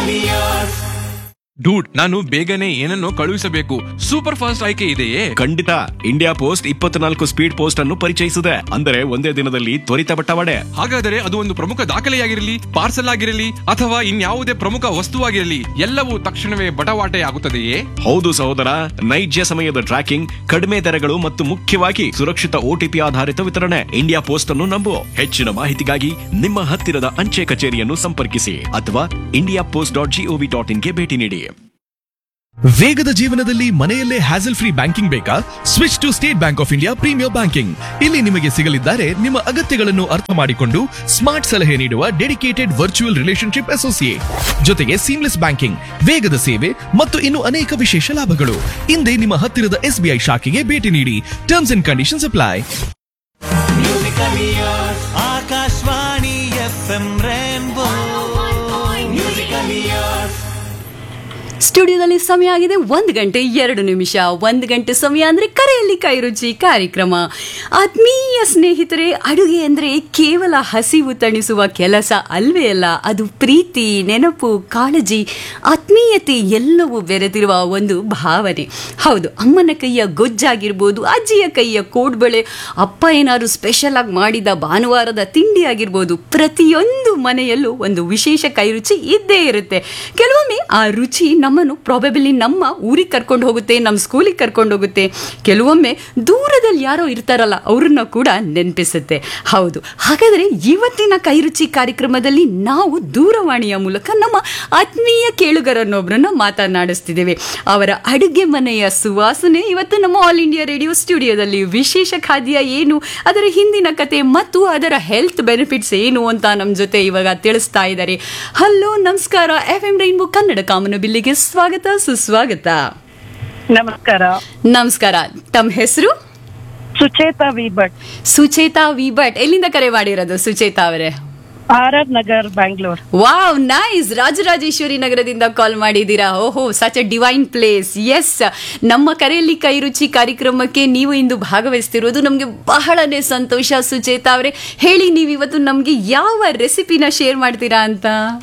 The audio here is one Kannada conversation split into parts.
ಡೂಡ್ ನಾನು ಬೇಗನೆ ಏನನ್ನೋ ಕಳುಹಿಸಬೇಕು ಸೂಪರ್ ಫಾಸ್ಟ್ ಆಯ್ಕೆ ಇದೆಯೇ ಖಂಡಿತ ಇಂಡಿಯಾ ಪೋಸ್ಟ್ ಇಪ್ಪತ್ನಾಲ್ಕು ಸ್ಪೀಡ್ ಪೋಸ್ಟ್ ಅನ್ನು ಪರಿಚಯಿಸಿದೆ ಅಂದರೆ ಒಂದೇ ದಿನದಲ್ಲಿ ತ್ವರಿತ ಬಟ್ಟವಾಡೆ ಹಾಗಾದರೆ ಅದು ಒಂದು ಪ್ರಮುಖ ದಾಖಲೆಯಾಗಿರಲಿ ಪಾರ್ಸಲ್ ಆಗಿರಲಿ ಅಥವಾ ಇನ್ಯಾವುದೇ ಪ್ರಮುಖ ವಸ್ತುವಾಗಿರಲಿ ಎಲ್ಲವೂ ತಕ್ಷಣವೇ ಬಟವಾಟೆ ಆಗುತ್ತದೆಯೇ ಹೌದು ಸಹೋದರ ನೈಜ ಸಮಯದ ಟ್ರ್ಯಾಕಿಂಗ್ ಕಡಿಮೆ ದರಗಳು ಮತ್ತು ಮುಖ್ಯವಾಗಿ ಸುರಕ್ಷಿತ ಓಟಿಪಿ ಆಧಾರಿತ ವಿತರಣೆ ಇಂಡಿಯಾ ಪೋಸ್ಟ್ ಅನ್ನು ನಂಬು ಹೆಚ್ಚಿನ ಮಾಹಿತಿಗಾಗಿ ನಿಮ್ಮ ಹತ್ತಿರದ ಅಂಚೆ ಕಚೇರಿಯನ್ನು ಸಂಪರ್ಕಿಸಿ ಅಥವಾ India post dot GOV dot ಇನ್ಗೆ ಭೇಟಿ ನೀಡಿ ವೇಗದ ಜೀವನದಲ್ಲಿ ಮನೆಯಲ್ಲೇ ಹ್ಯಾಸಲ್ ಫ್ರೀ ಬ್ಯಾಂಕಿಂಗ್ ಬೇಕಾ switch to State Bank of India premier banking ಇಲ್ಲಿ ನಿಮಗೆ ಸಿಗಲಿದ್ದಾರೆ ನಿಮ್ಮ ಅಗತ್ಯಗಳನ್ನು ಅರ್ಥ ಮಾಡಿಕೊಂಡು ಸ್ಮಾರ್ಟ್ ಸಲಹೆ ನೀಡುವ ಡೆಡಿಕೇಟೆಡ್ ವರ್ಚುವಲ್ ರಿಲೇಶನ್ಶಿಪ್ ಅಸೋಸಿಯೇಟ್ ಜೊತೆಗೆ ಸೀಮ್ಲೆಸ್ ಬ್ಯಾಂಕಿಂಗ್ ವೇಗದ ಸೇವೆ ಮತ್ತು ಇನ್ನು ಅನೇಕ ವಿಶೇಷ ಲಾಭಗಳು ಹಿಂದೆ ನಿಮ್ಮ ಹತ್ತಿರದ ಎಸ್ಬಿಐ ಶಾಖೆಗೆ ಭೇಟಿ ನೀಡಿ terms and conditions apply Akashvani F M rainbow ಸ್ಟುಡಿಯೋದಲ್ಲಿ ಸಮಯ ಆಗಿದೆ ಒಂದು ಗಂಟೆ ಎರಡು ನಿಮಿಷ ಒಂದು ಗಂಟೆ ಸಮಯ ಅಂದರೆ ಕರೆಯಲ್ಲಿ ಕೈರುಚಿ ಕಾರ್ಯಕ್ರಮ ಆತ್ಮೀಯ ಸ್ನೇಹಿತರೆ ಅಡುಗೆ ಅಂದರೆ ಕೇವಲ ಹಸಿವು ತಣಿಸುವ ಕೆಲಸ ಅಲ್ವೇ ಅಲ್ಲ ಅದು ಪ್ರೀತಿ ನೆನಪು ಕಾಳಜಿ ಆತ್ಮೀಯತೆ ಎಲ್ಲವೂ ಬೆರೆತಿರುವ ಒಂದು ಭಾವನೆ ಹೌದು ಅಮ್ಮನ ಕೈಯ ಗೊಜ್ಜಾಗಿರ್ಬೋದು ಅಜ್ಜಿಯ ಕೈಯ ಕೋಡ್ಬಳೆ ಅಪ್ಪ ಏನಾದ್ರು ಸ್ಪೆಷಲ್ ಆಗಿ ಮಾಡಿದ ಭಾನುವಾರದ ತಿಂಡಿ ಆಗಿರ್ಬೋದು ಪ್ರತಿಯೊಂದು ಮನೆಯಲ್ಲೂ ಒಂದು ವಿಶೇಷ ಕೈರುಚಿ ಇದ್ದೇ ಇರುತ್ತೆ ಕೆಲವೊಮ್ಮೆ ಆ ರುಚಿ ನಮ್ಮನ್ನು ಪ್ರಾಬೆಬಲಿ ನಮ್ಮ ಊರಿಗೆ ಕರ್ಕೊಂಡು ಹೋಗುತ್ತೆ ನಮ್ಮ ಸ್ಕೂಲಿಗೆ ಕರ್ಕೊಂಡು ಹೋಗುತ್ತೆ ಕೆಲವೊಮ್ಮೆ ದೂರದಲ್ಲಿ ಯಾರೋ ಇರ್ತಾರಲ್ಲ ಅವ್ರನ್ನ ಕೂಡ ನೆನಪಿಸುತ್ತೆ ಹೌದು ಹಾಗಾದರೆ ಇವತ್ತಿನ ಕೈರುಚಿ ಕಾರ್ಯಕ್ರಮದಲ್ಲಿ ನಾವು ದೂರವಾಣಿಯ ಮೂಲಕ ನಮ್ಮ ಆತ್ಮೀಯ ಕೇಳುಗರನ್ನೊಬ್ಬರನ್ನ ಮಾತನಾಡಿಸ್ತಿದ್ದೇವೆ ಅವರ ಅಡುಗೆ ಮನೆಯ ಸುವಾಸನೆ ಇವತ್ತು ನಮ್ಮ ಆಲ್ ಇಂಡಿಯಾ ರೇಡಿಯೋ ಸ್ಟುಡಿಯೋದಲ್ಲಿ ವಿಶೇಷ ಖಾದ್ಯ ಏನು ಅದರ ಹಿಂದಿನ ಕತೆ ಮತ್ತು ಅದರ ಹೆಲ್ತ್ ಬೆನಿಫಿಟ್ಸ್ ಏನು ಅಂತ ನಮ್ಮ ಜೊತೆ ಇವಾಗ ತಿಳಿಸ್ತಾ ಇದ್ದಾರೆ ಹಲೋ ನಮಸ್ಕಾರ ಎಫ್ ಎಂ ರೈನ್ಬೋ ಕನ್ನಡ ಕಾಮನಬಿಲ್ಲಿಗೆ ಸ್ವಾಗತ ಸುಸ್ವಾಗತ ನಮಸ್ಕಾರ ನಮಸ್ಕಾರ ತಮ್ಮ ಹೆಸರು ಸುಚೇತಾ ವಿ ಭಟ್ ಸುಚೇತಾ ವಿ ಭಟ್ ಎಲ್ಲಿಂದ ಕರೆ ಮಾಡಿರೋದು ಸುಚೇತಾ ಅವರೇ R R Nagar Bangalore wow nice Rajarajeshwari ನಗರದಿಂದ ಕಾಲ್ ಮಾಡಿದ್ದೀರಾ ಓಹೋ such a divine place yes ನಮ್ಮ ಕರೆಯಲ್ಲಿ ಕೈ ರುಚಿ ಕಾರ್ಯಕ್ರಮಕ್ಕೆ ನೀವು ಇಂದು ಭಾಗವಹಿಸ್ತಿರೋದು ನಮಗೆ ಬಹಳನೇ ಸಂತೋಷ ಸುಚೇತಾ ಅವರೇ ಹೇಳಿ ನೀವು ಇವತ್ತು ನಮಗೆ ಯಾವ ರೆಸಿಪಿನ ಶೇರ್ ಮಾಡ್ತೀರಾ ಅಂತ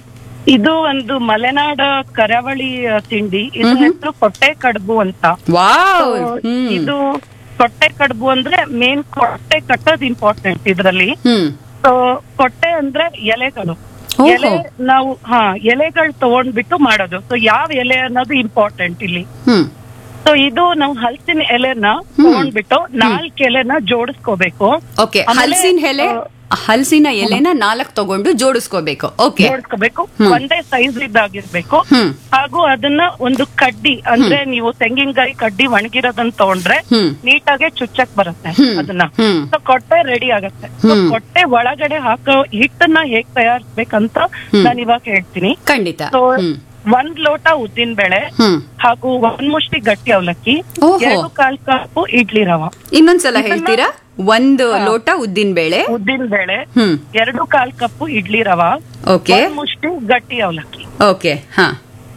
ಇದು ಒಂದು ಮಲೆನಾಡ ಕರಾವಳಿ ಆ, ತಿಂಡಿ ಇದು ಹೆಸರು ಕೊಟ್ಟೆ ಕಡುಬು ಅಂತ ವಾವ್ So, ಹ್ಮ್ ಇದು ಕೊಟ್ಟೆ ಕಡುಬು ಅಂದ್ರೆ ಮೇನ್ ಕೊಟ್ಟೆ ಕಟ್ಟೋದು ಇಂಪಾರ್ಟೆಂಟ್ ಇದ್ರಲ್ಲಿ ಹ್ಮ್ ಸೊ ಕೊಟ್ಟೆ ಅಂದ್ರೆ ಎಲೆಗಳು ಓಹೋ. ಎಲೆ ನಾವು ಹಾ ಎಲೆಗಳು ತಗೊಂಡ್ಬಿಟ್ಟು ಮಾಡೋದು ಸೊ ಯಾವ ಎಲೆ ಅನ್ನೋದು ಇಂಪಾರ್ಟೆಂಟ್ ಇಲ್ಲಿ ಹ್ಮ್ ಸೊ ಇದು ನಾವು ಹಲಸಿನ ಎಲೆನ ತಗೊಂಡ್ಬಿಟ್ಟು ನಾಲ್ಕು ಎಲೆನ ಜೋಡಿಸ್ಕೋಬೇಕು ಓಕೆ ಆಮೇಲೆ, ಹಲಸಿನ ಎಲೆ ಹಲಸಿನ ಎಲೆನ ನಾಲ್ಕು ತಗೊಂಡು ಜೋಡಿಸ್ಕೋಬೇಕು ಓಕೆ ಜೋಡಿಸ್ಕೋಬೇಕು ಒಂದೇ ಸೈಜ್ ಇದ್ದಾಗಿರ್ಬೇಕು ಹ್ಮ್ ಹಾಗೂ ಅದನ್ನ ಒಂದು ಕಡ್ಡಿ ಅಂದ್ರೆ ನೀವು ತೆಂಗಿನಕಾಯಿ ಕಡ್ಡಿ ಒಣಗಿರೋದನ್ನ ತಗೊಂಡ್ರೆ ಹ್ಮ್. ನೀಟಾಗೆ ಚುಚ್ಚಕ್ ಬರುತ್ತೆ ಹ್ಮ್. ಅದನ್ನ ಹ್ಮ್. ಸೊ ಕೊಟ್ಟೆ ರೆಡಿ ಆಗತ್ತೆ So, ಹ್ಮ್. ಕೊಟ್ಟೆ ಒಳಗಡೆ ಹಾಕೋ ಹಿಟ್ಟನ್ನ ಹೇಗ್ ತಯಾರಿಸ್ಬೇಕಂತ ನಾನು ಇವಾಗ ಹೇಳ್ತೀನಿ ಖಂಡಿತ ಸೊ ಹ್ಮ್ ಒಂದ್ ಲೋಟ ಉದ್ದಿನ ಬೇಳೆ ಹ್ಮ್ ಹಾಗೂ ಒಂದ್ ಮುಷ್ಟಿ ಗಟ್ಟಿ ಅವಲಕ್ಕಿ ಓಹೋ. ಎರಡು ಕಾಲ್ ಕಪ್ಪು ಇಡ್ಲಿ ರವ ಇನ್ನೊಂದ್ಸಲ ಹೇಳ್ತೀರಾ ಒಂದು ಲೋಟ ಉದ್ದಿನ ಬೇಳೆ ಉದ್ದಿನ ಬೇಳೆ ಹ್ಮ್ ಎರಡು ಕಾಲ್ ಕಪ್ಪು ಇಡ್ಲಿ ರವ ಓಕೆ ಒಂದ್ ಮುಷ್ಟಿ ಗಟ್ಟಿ ಅವಲಕ್ಕಿ ಓಕೆ ಹಾ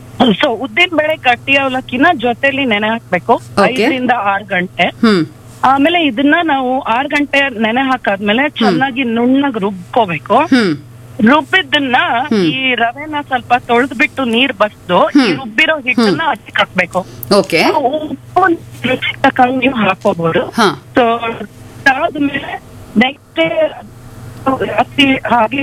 ಸೊ ಉದ್ದಿನ ಬೇಳೆ ಗಟ್ಟಿ ಅವಲಕ್ಕಿನ ಜೊತೆಲಿ ನೆನೆ ಹಾಕ್ಬೇಕು Okay. ಐದರಿಂದ ಆರ್ ಗಂಟೆ ಹ್ಮ್ ಆಮೇಲೆ ಇದನ್ನ ನಾವು ಆರ್ ಗಂಟೆ ನೆನೆ ಹಾಕಾದ್ಮೇಲೆ ಚೆನ್ನಾಗಿ ನುಣ್ಣಗ್ ರುಬ್ಕೋಬೇಕು ಹ್ಮ್ ರುಬ್ಬಿದ್ದನ್ನ ಈ ರವೆನ ಸ್ವಲ್ಪ ತೊಳೆದ್ಬಿಟ್ಟು ನೀರ್ ಬಸ್ದು ಈ ರುಬ್ಬಿರೋ ಹಿಟ್ಟನ್ನ ಅದಕ್ಕೆ ಹಾಕ್ಬೇಕು ಓಕೆ ಉಪ್ಪು ರುಚಿಗೆ ತಕ್ಕಂಗ್ ನೀವು ಹಾಕೋಬಹುದು ಹಾ ಸೊ ಅದಾದ್ಮೇಲೆ ನೆಕ್ಸ್ಟ್ ಹಸಿ ಹಾಗೆ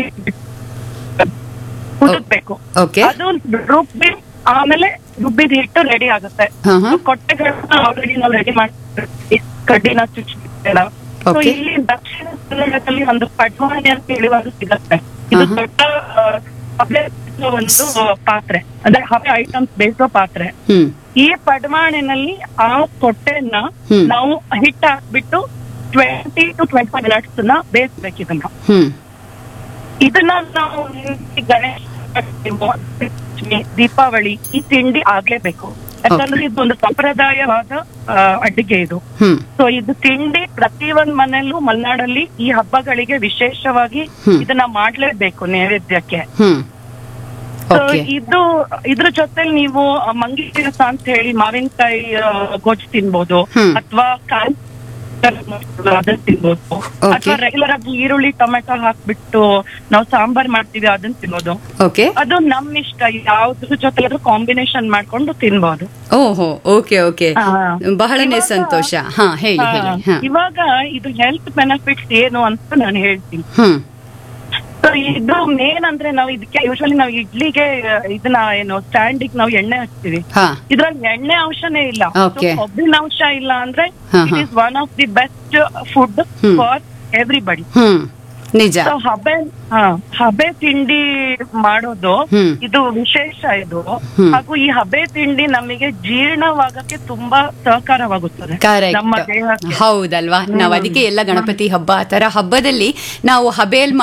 ಕುದಿಸ್ಬೇಕು ಓಕೆ ಅದು ರುಬ್ಬಿ ಆಮೇಲೆ ರುಬ್ಬಿದ ಹಿಟ್ಟು ರೆಡಿ ಆಗುತ್ತೆ ಹಾ, ಹಾ. So, ಕೊಟ್ಟೆಗಳನ್ನ ಆಲ್ರೆಡಿ ನಾವು ರೆಡಿ ಮಾಡ್ತೀವಿ ಕಡ್ಡಿನ ಚುಚ್ಚಿಲ್ಲ ಸೊ Okay. ಇಲ್ಲಿ ದಕ್ಷಿಣ ಕನ್ನಡದಲ್ಲಿ ಒಂದು ಪಡ್ವಾಣಿ ಅಂತ ಹೇಳಿ ಒಂದು ಸಿಗತ್ತೆ ಇದು ಆಹಾ. ದೊಡ್ಡ ಆ, ಹಬೆ ಬೇಯಿಸೋ ಒಂದು ಪಾತ್ರೆ ಅಂದ್ರೆ ಹಬೆ ಐಟಮ್ಸ್ ಬೇಯಿಸೋ ಪಾತ್ರೆ ಹ್ಮ್ ಈ ಪಡ್ವಾಣಿನಲ್ಲಿ ಆ ಕೊಟ್ಟೆನ ಹ್ಮ್. ನಾವು ಹಿಟ್ಟು ಹಾಕ್ಬಿಟ್ಟು twenty to twenty five minutes ನ ಬೇಯಿಸ್ಬೇಕು ಇದನ್ನ ಹ್ಮ್ ಇದನ್ನ ನಾವು ಈ ಗಣೇಶ ಲಕ್ಷ್ಮಿ, ದೀಪಾವಳಿ ಈ ತಿಂಡಿ ಆಗ್ಲೇಬೇಕು ಯಾಕಂದ್ರೆ ಇದು ಒಂದು ಸಂಪ್ರದಾಯವಾದ ಆ, ಅಡುಗೆ ಇದು ಹ್ಮ್ ಸೊ ಇದು ತಿಂಡಿ ಪ್ರತಿ ಒಂದ್ ಮನೆಯಲ್ಲೂ ಮಲೆನಾಡಲ್ಲಿ ಈ ಹಬ್ಬಗಳಿಗೆ ವಿಶೇಷವಾಗಿ ಹ್ಮ್. ಇದನ್ನ ಮಾಡ್ಲೇಬೇಕು ನೈವೇದ್ಯಕ್ಕೆ ಹ್ಮ್ So, ಓಕೆ ಇದು ಇದ್ರ ಜೊತೆಲಿ ನೀವು ಮಂಗಿ ಕೆಲಸ ಅಂತ ಹೇಳಿ ಮಾವಿನಕಾಯಿ ಆ, ಗೊಜ್ಜು ತಿನ್ಬೋದು ಹ್ಮ್. ಅಥವಾ ಕಾಯಿ ಅದನ್ನ ತಿನ್ಬೋದು Okay. ಅಥವಾ ರೆಗ್ಯುಲರ್ ಆಗಿ ಈರುಳ್ಳಿ ಟೊಮೆಟೊ ಹಾಕ್ಬಿಟ್ಟು ನಾವು ಸಾಂಬಾರ್ ಮಾಡ್ತೀವಿ ಅದನ್ನ ತಿನ್ನೋದು ಓಕೆ ಅದು ನಮ್ ಇಷ್ಟ ಯಾವ್ದ್ರ ಜೊತೆ ಕಾಂಬಿನೇಷನ್ ಮಾಡ್ಕೊಂಡು ತಿನ್ಬೋದು ಓಹೋ ಓಕೆ ಓಕೆ ಹಾ. ಬಹಳನೇ ಇವಾಗ- ಸಂತೋಷ ಹಾ ಹೇಳಿ ಹೇಳಿ ಹಾ ಇವಾಗ ಇದು ಹೆಲ್ತ್ ಬೆನಿಫಿಟ್ಸ್ ಏನು ಅಂತ ನಾನು ಹೇಳ್ತೀನಿ ಹ್ಮ್ So, ಇದು ಮೇನ್ ಅಂದ್ರೆ ನಾವು ಇದಕ್ಕೆ ಯೂಶಲಿ ನಾವು ಇಡ್ಲಿಗೆ ಆ, ಇದನ್ನ ಏನು ಸ್ಟ್ಯಾಂಡಿಗೆ ನಾವು ಎಣ್ಣೆ ಹಚ್ತೀವಿ ಹಾ ಇದ್ರಲ್ಲಿ ಎಣ್ಣೆ ಅಂಶನೇ ಇಲ್ಲ Okay. So, ಕೊಬ್ಬಿನ ಅಂಶ ಇಲ್ಲ ಅಂದ್ರೆ ಹಾ, ಇಟ್ ಹಾ. Is one of the best food hmm. For everybody hmm ನಿಜ ಸೊ ಹಬೆ ಹಾ ಹಬೆ ತಿಂಡಿ ಮಾಡೋದು ಹ್ಮ್. ಇದು ವಿಶೇಷ ಇದು ಹ್ಮ್. ಹಾಗೂ ಈ ಹಬೆ ತಿಂಡಿ ನಮಗೆ ಜೀರ್ಣವಾಗಕ್ಕೆ ತುಂಬಾ ಸಹಕಾರವಾಗುತ್ತದೆ ನಮ್ಮ ಕರೆಕ್ಟ್ ದೇಹಕ್ಕೆ ಹೌದಲ್ವಾ ನಾವ್ ಅದಕ್ಕೆ ಎಲ್ಲ ಗಣಪತಿ ಹಬ್ಬ ಆ ತರ ಹಬ್ಬದಲ್ಲಿ ನಾವು ಹಬೇಲ್